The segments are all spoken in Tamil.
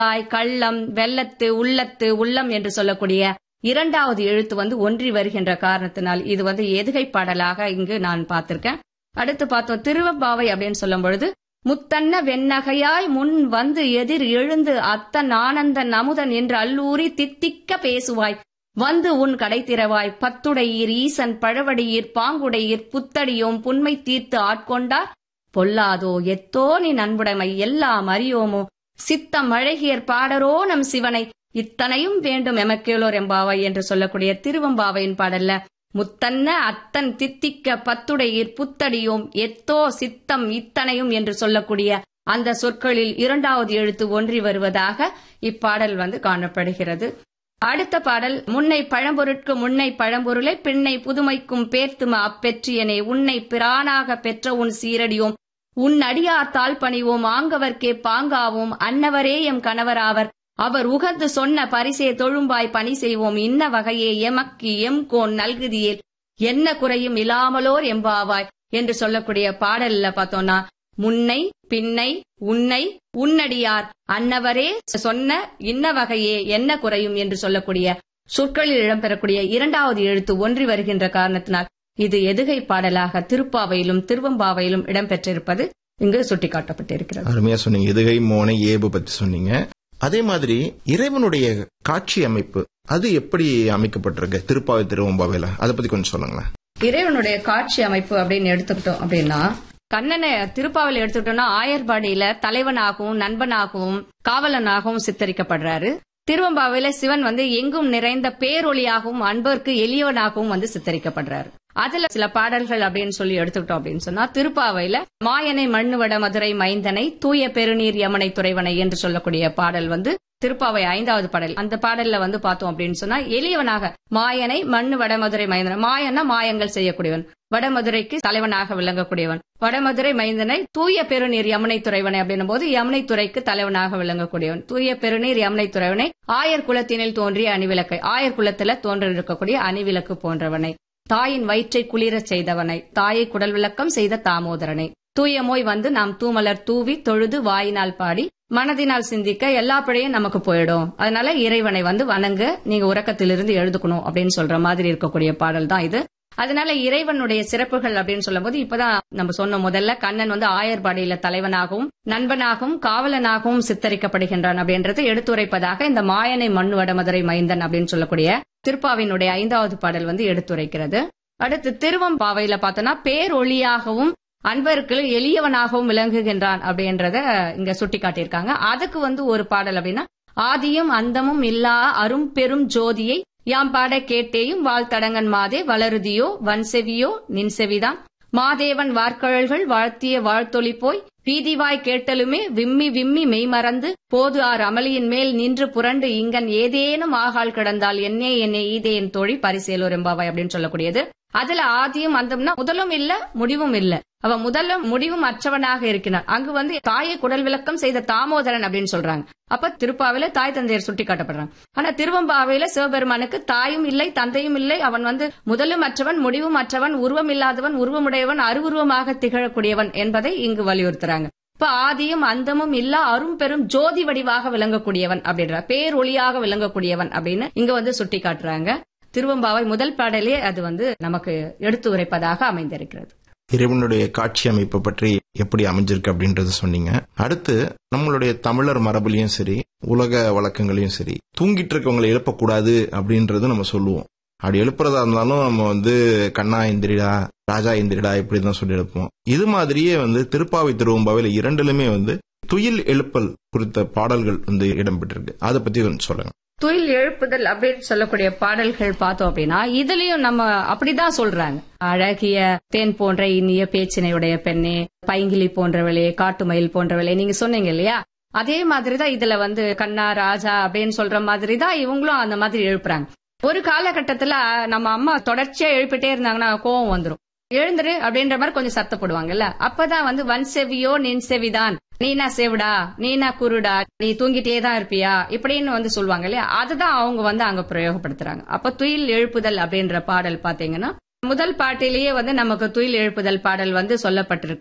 ஆய் கள்ளம் வெள்ளத்து உள்ளத்து உள்ளம் என்று சொல்லக்கூடிய இரண்டாவது எழுத்து வந்து ஒன்றி வருகின்ற காரணத்தினால் இது வந்து எதுகை பாடலாக இங்கு நான் பார்த்திருக்கேன் அடுத்து பார்த்தோம் திருவம்பாவை அப்படின்னு சொல்லும் பொழுது முத்தன்ன வெண்ணகையாய் முன் வந்து எதிர் எழுந்து அத்தன் ஆனந்தன் அமுதன் என்று அல்லூரி தித்திக்க பேசுவாய் வந்து உன் கடை திறவாய் பத்துடையீர் ஈசன் பழவடியீர் பாங்குடையீர் புத்தடியோம் புன்மை தீர்த்து ஆட்கொண்டார் பொல்லாதோ எத்தோ நீ நண்புடைமை எல்லாம் அறியோமோ சித்தம் அழகியர் பாடரோ நம் சிவனை இத்தனையும் வேண்டும் எமக்கேளோர் எம்பாவை என்று சொல்லக்கூடிய திருவம்பாவையின் பாடல்ல முத்தன்ன அத்தன் தித்திக்க பத்துடையீர் புத்தடியோம் எத்தோ சித்தம் இத்தனையும் என்று சொல்லக்கூடிய அந்த சொற்களில் இரண்டாவது எழுத்து ஒன்றி வருவதாக இப்பாடல் வந்து காணப்படுகிறது அடுத்த பாடல் முன்னை பழம்பொருட்கு முன்னை பழம்பொருளை பின்னை புதுமைக்கும் பேர்த்தும அப்பெற்றியனே உன்னை பிரானாக பெற்ற உன் சீரடியோம் உன் அடியார் தாழ் பணிவோம் ஆங்கவர்க்கே பாங்காவோம் அன்னவரே எம் கணவராவர் அவர் உகந்து சொன்ன பரிசே தொழும்பாய் பணி செய்வோம் இன்ன வகையே எமக்கு எம் கோன் நல்குதியேல் என்ன குறையும் இல்லாமலோர் எம்பாவாய் என்று சொல்லக்கூடிய பாடல்ல பார்த்தோம்னா முன்னை பின்னை உன்னை உன்னடியார் அன்னவரே சொன்ன இன்ன வகையே என்ன குறையும் என்று சொல்லக்கூடிய சொற்களில் இடம்பெறக்கூடிய இரண்டாவது எழுத்து ஒன்றி வருகின்ற காரணத்தினால் இது எதுகை பாடலாக திருப்பாவையிலும் திருவம்பாவையிலும் இடம்பெற்றிருப்பது இங்கு சுட்டிக்காட்டப்பட்டிருக்கிறது அருமையா சொன்னீங்க எதுகை மோனை ஏபு பத்தி சொன்னீங்க அதே மாதிரி இறைவனுடைய காட்சி அமைப்பு அது எப்படி அமைக்கப்பட்டிருக்கு திருப்பாவை திருவம்பாவையில அதை பத்தி கொஞ்சம் சொல்லுங்களேன் இறைவனுடைய காட்சி அமைப்பு அப்படின்னு எடுத்துக்கிட்டோம் அப்படின்னா கண்ணனை திருப்பாவையில் எடுத்துக்கிட்டோம்னா ஆயர்பாடியில தலைவனாகவும் நண்பனாகவும் காவலனாகவும் சித்தரிக்கப்படுறாரு திருவம்பாவையில சிவன் வந்து எங்கும் நிறைந்த பேரொளியாகவும் அன்பருக்கு எளியவனாகவும் வந்து சித்தரிக்கப்படுறாரு அதுல சில பாடல்கள் அப்படின்னு சொல்லி எடுத்துக்கிட்டோம் அப்படின்னு சொன்னா திருப்பாவையில மாயனை மண்ணுவட மதுரை மைந்தனை தூய பெருநீர் யமனை துறைவனை என்று சொல்லக்கூடிய பாடல் வந்து திருப்பாவை ஐந்தாவது பாடல் அந்த பாடல்ல வந்து பார்த்தோம் அப்படின்னு சொன்னா எளியவனாக மாயனை மண்ணு வடமதுரை மைந்தனை மாயன்னா மாயங்கள் செய்யக்கூடியவன் வடமதுரைக்கு தலைவனாக விளங்கக்கூடியவன் வடமதுரை மைந்தனை தூய பெருநீர் யமுனை துறைவனை அப்படின்னும் போது யமுனை துறைக்கு தலைவனாக விளங்கக்கூடியவன் தூய பெருநீர் யமுனை துறைவனை ஆயர் குலத்தினில் தோன்றிய அணிவிளக்கை ஆயர் குலத்துல தோன்றிருக்கக்கூடிய அணிவிளக்கு போன்றவனை தாயின் வயிற்றை குளிரச் செய்தவனை தாயை குடல் விளக்கம் செய்த தாமோதரனை தூயமோய் வந்து நாம் தூமலர் தூவி தொழுது வாயினால் பாடி மனதினால் சிந்திக்க எல்லா பிழையும் நமக்கு போயிடும் அதனால இறைவனை வந்து வணங்க நீங்க உறக்கத்திலிருந்து எழுதுக்கணும் அப்படின்னு சொல்ற மாதிரி இருக்கக்கூடிய பாடல் தான் இது அதனால இறைவனுடைய சிறப்புகள் அப்படின்னு சொல்லும்போது இப்பதான் நம்ம சொன்ன முதல்ல கண்ணன் வந்து ஆயர்பாடியில தலைவனாகவும் நண்பனாகவும் காவலனாகவும் சித்தரிக்கப்படுகின்றான் அப்படின்றதை எடுத்துரைப்பதாக இந்த மாயனை மண் வடமதுரை மைந்தன் அப்படின்னு சொல்லக்கூடிய திருப்பாவினுடைய ஐந்தாவது பாடல் வந்து எடுத்துரைக்கிறது அடுத்து திருவம்பாவையில பார்த்தோம்னா பேரொளியாகவும் அன்பருக்கு எளியவனாகவும் விளங்குகின்றான் அப்படின்றத இங்க சுட்டி காட்டியிருக்காங்க அதுக்கு வந்து ஒரு பாடல் அப்படின்னா ஆதியும் அந்தமும் இல்லா அரும் பெரும் ஜோதியை யாம் பாட கேட்டேயும் வாழ்த்தடங்கன் மாதே வளருதியோ வன்செவியோ நின்செவிதான் மாதேவன் வார்கழல்கள் வாழ்த்திய வாழ்த்தொளி போய் பீதிவாய் கேட்டலுமே விம்மி விம்மி மெய்மறந்து போது ஆர் அமளியின் மேல் நின்று புரண்டு இங்கன் ஏதேனும் ஆகால் கிடந்தால் என்னே என்னே ஈதே என் தோழி பரிசேலோர் எம்பாவாய் அப்படின்னு சொல்லக்கூடியது அதுல ஆதியும் அந்தம்னா முதலும் இல்ல முடிவும் இல்ல அவ முதலும் முடிவும் அற்றவனாக இருக்கிறான் அங்கு வந்து தாயை குடல் விளக்கம் செய்த தாமோதரன் அப்படின்னு சொல்றாங்க அப்ப திருப்பாவில தாய் தந்தையர் சுட்டி காட்டப்படுறாங்க ஆனா திருவம்பாவையில சிவபெருமானுக்கு தாயும் இல்லை தந்தையும் இல்லை அவன் வந்து முதலும் அற்றவன் முடிவும் அற்றவன் உருவம் இல்லாதவன் உருவமுடையவன் அருவுருவமாக திகழக்கூடியவன் என்பதை இங்கு வலியுறுத்துறாங்க இப்ப ஆதியும் அந்தமும் இல்ல அரும் பெரும் ஜோதி வடிவாக விளங்கக்கூடியவன் அப்படின்ற பேரொளியாக விளங்கக்கூடியவன் அப்படின்னு இங்க வந்து சுட்டி காட்டுறாங்க திருவம்பாவை முதல் பாடலே அது வந்து நமக்கு எடுத்து உரைப்பதாக அமைந்திருக்கிறது இறைவனுடைய காட்சி அமைப்பு பற்றி எப்படி அமைஞ்சிருக்கு அப்படின்றத சொன்னீங்க அடுத்து நம்மளுடைய தமிழர் மரபுலையும் சரி உலக வழக்கங்களையும் சரி தூங்கிட்டு இருக்கவங்களை எழுப்பக்கூடாது அப்படின்றது நம்ம சொல்லுவோம் அப்படி எழுப்புறதா இருந்தாலும் நம்ம வந்து கண்ணா எந்திரிடா ராஜா எந்திரிடா இப்படி தான் சொல்லி எழுப்போம் இது மாதிரியே வந்து திருப்பாவை திருவம்பாவையில இரண்டிலுமே வந்து துயில் எழுப்பல் குறித்த பாடல்கள் வந்து இடம்பெற்றிருக்கு அதை பத்தி கொஞ்சம் சொல்லுங்க துயில் எழுப்புதல் அப்படின்னு சொல்லக்கூடிய பாடல்கள் பார்த்தோம் அப்படின்னா இதுலயும் நம்ம அப்படிதான் சொல்றாங்க அழகிய தேன் போன்ற இனிய பேச்சினையுடைய பெண்ணே பைங்கிலி போன்றவளே காட்டுமயில் போன்றவளே நீங்க சொன்னீங்க இல்லையா அதே மாதிரிதான் இதுல வந்து கண்ணா ராஜா அப்படின்னு சொல்ற மாதிரி தான் இவங்களும் அந்த மாதிரி எழுப்புறாங்க ஒரு காலகட்டத்துல நம்ம அம்மா தொடர்ச்சியா எழுப்பிட்டே இருந்தாங்கன்னா கோவம் வந்துரும் எழுந்துரு அப்படின்ற மாதிரி கொஞ்சம் சத்தப்படுவாங்கல்ல அப்பதான் வந்து வன் செவியோ நின் செவிதான் நீனா செவிடா நீனா குருடா நீ தூங்கிட்டே தான் இருப்பியா இப்படின்னு வந்து சொல்லுவாங்க இல்லையா அதுதான் அவங்க வந்து அங்க பிரயோகப்படுத்துறாங்க அப்ப துயில் எழுப்புதல் அப்படின்ற பாடல் பாத்தீங்கன்னா முதல் பாட்டிலேயே வந்து நமக்கு துயில் எழுப்புதல் பாடல் வந்து சொல்லப்பட்டிருக்கிறது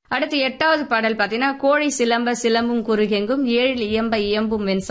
அடுத்து எட்டாவது பாடல் பாத்தீங்கன்னா கோழி சிலம்ப சிலம்பும் குறுகெங்கும் ஏழில் இயம்ப இயம்பும் வெண்